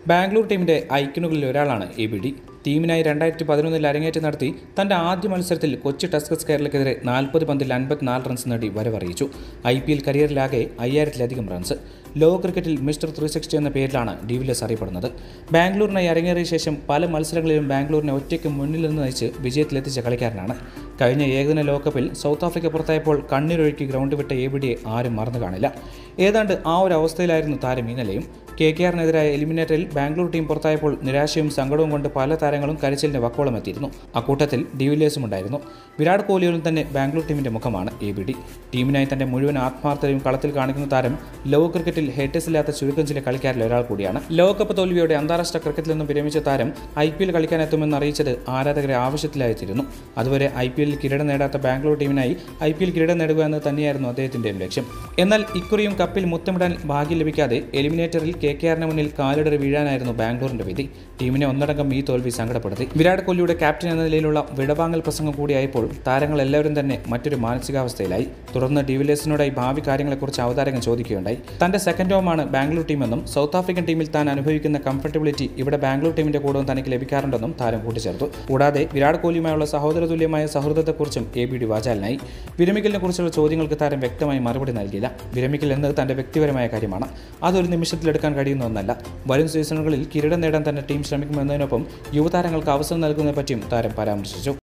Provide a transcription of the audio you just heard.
ബാംഗ്ലൂർ ടീമിന്റെ ഐക്കണുകളിൽ ഒരാളാണ് A B D ടീമിനായി രണ്ടായിരത്തി പതിനൊന്നിൽ അരങ്ങേറ്റം നടത്തി തന്റെ ആദ്യ മത്സരത്തിൽ കൊച്ചി ടസ്കസ് കേരളക്കെതിരെ നാൽപ്പത് പന്തിൽ അൻപത്തിനാല് റൺസ് നേടി വരവറിയിച്ചു ഐ പി എൽ കരിയറിലാകെ അയ്യായിരത്തിലധികം റൺസ് ലോക ക്രിക്കറ്റിൽ മിസ്റ്റർ ത്രീ സിക്സ്റ്റി എന്ന പേരിലാണ് ഡിവിലിയേഴ്സ് അറിയപ്പെടുന്നത് ബാംഗ്ലൂരിനായി അരങ്ങേറിയ ശേഷം പല മത്സരങ്ങളിലും ബാംഗ്ലൂരിനെ ഒറ്റയ്ക്ക് മുന്നിൽ നിന്ന് നയിച്ച് വിജയത്തിലെത്തിച്ച കളിക്കാരനാണ് കഴിഞ്ഞ ഏകദിന ലോകകപ്പിൽ സൗത്ത് ആഫ്രിക്ക പുറത്തായപ്പോൾ കണ്ണീരൊഴുക്കി ഗ്രൗണ്ട് വിട്ട എ ബി ഡിയെ ആരും മറന്നു കാണില്ല ഏതാണ്ട് ആ ഒരു അവസ്ഥയിലായിരുന്നു താരം ഇന്നലെയും കെ കെ ആറിനെതിരായ എലിമിനേറ്ററിൽ ബാംഗ്ലൂർ ടീം പുറത്തായപ്പോൾ നിരാശയും സങ്കടവും കൊണ്ട് പല താരങ്ങളും കരച്ചിലിന് വക്കോളം എത്തിയിരുന്നു അക്കൂട്ടത്തിൽ ഡിവിലിയേഴ്സും ഉണ്ടായിരുന്നു വിരാട് കോഹ്ലിയോടും തന്നെ ബാംഗ്ലൂർ ടീമിന്റെ മുഖമാണ് എ ബി ഡി ടീമിനായി തന്റെ മുഴുവൻ ആത്മാർത്ഥതയും കളത്തിൽ കാണിക്കുന്ന താരം ലോക ക്രിക്കറ്റിൽ ഹേറ്റേഴ്സ് ഇല്ലാത്ത ചുരുക്കം ചില കളിക്കാരിൽ ഒരാൾ കൂടിയാണ് ലോകകപ്പ് തോൽവിയോടെ അന്താരാഷ്ട്ര ക്രിക്കറ്റിൽ നിന്നും വിരമിച്ച താരം ഐ പി എൽ കളിക്കാനെത്തുമെന്ന് അറിയിച്ചത് ആരാധകരെ ആവശ്യത്തിലായിത്തീരുന്നു അതുവരെ ഐ പി എല്ലിൽ കിരീടം നേടാത്ത ബാംഗ്ലൂർ ടീമിനായി ഐ പി എൽ കിരീടം നേടുക എന്ന് തന്നെയായിരുന്നു അദ്ദേഹത്തിന്റെയും ലക്ഷ്യം എന്നാൽ ഇക്കുറിയും കപ്പിൽ മുത്തമിടാൻ ഭാഗ്യം ലഭിക്കാതെ എലിമിനേറ്ററിൽ കെ കെ ആറിന് മുന്നിൽ കാലിടറി വീഴാനായിരുന്നു ബാംഗ്ലൂരിന്റെ വിധി ടീമിനെ ഒന്നടങ്കം ഈ തോൽവി സങ്കടപ്പെടുത്തി വിരാട് കോഹ്ലിയുടെ ക്യാപ്റ്റൻ എന്ന നിലയിലുള്ള വിടവാങ്ങൽ പ്രസംഗം കൂടിയായപ്പോൾ താരങ്ങൾ എല്ലാവരും തന്നെ മറ്റൊരു മാനസികാവസ്ഥയിലായി തുടർന്ന് ഡിവിലേഴ്സിനോടായി ഭാവി കാര്യങ്ങളെക്കുറിച്ച് അവതാരകൻ ചോദിക്കുകയുണ്ടായി തന്റെ സെക്കൻഡ് ഹോമാണ് ബാംഗ്ലൂർ ടീമെന്നും സൗത്ത് ആഫ്രിക്കൻ ടീമിൽ താൻ അനുഭവിക്കുന്ന കംഫർട്ടബിലിറ്റി ഇവിടെ ബാംഗ്ലൂർ ടീമിന്റെ കൂടവും തനിക്ക് ലഭിക്കാറുണ്ടെന്നും താരം കൂട്ടിച്ചേർത്തു കൂടാതെ വിരാട് കോഹ്ലിയുമായുള്ള സഹോദര തുല്യമായ സൗഹൃദത്തെക്കുറിച്ചും എ ബി ഡി വാചാലിനായി വിരമിക്കലിനെ കുറിച്ചുള്ള ചോദ്യങ്ങൾക്ക് താരം വ്യക്തമായി മറുപടി നൽകിയില്ല വിരമിക്കൽ എന്നത് തന്റെ വ്യക്തിപരമായ കാര്യമാണ് അതൊരു നിമിഷത്തിലെടുക്കാൻ കഴിയുന്ന ഒന്നല്ല വരും സീസണുകളിൽ കിരീടം നേടാൻ തന്നെ ടീം ശ്രമിക്കുമെന്നതിനൊപ്പം യുവതാരങ്ങൾക്ക് അവസരം നൽകുന്നതിനെപ്പറ്റിയും താരം പരാമർശിച്ചു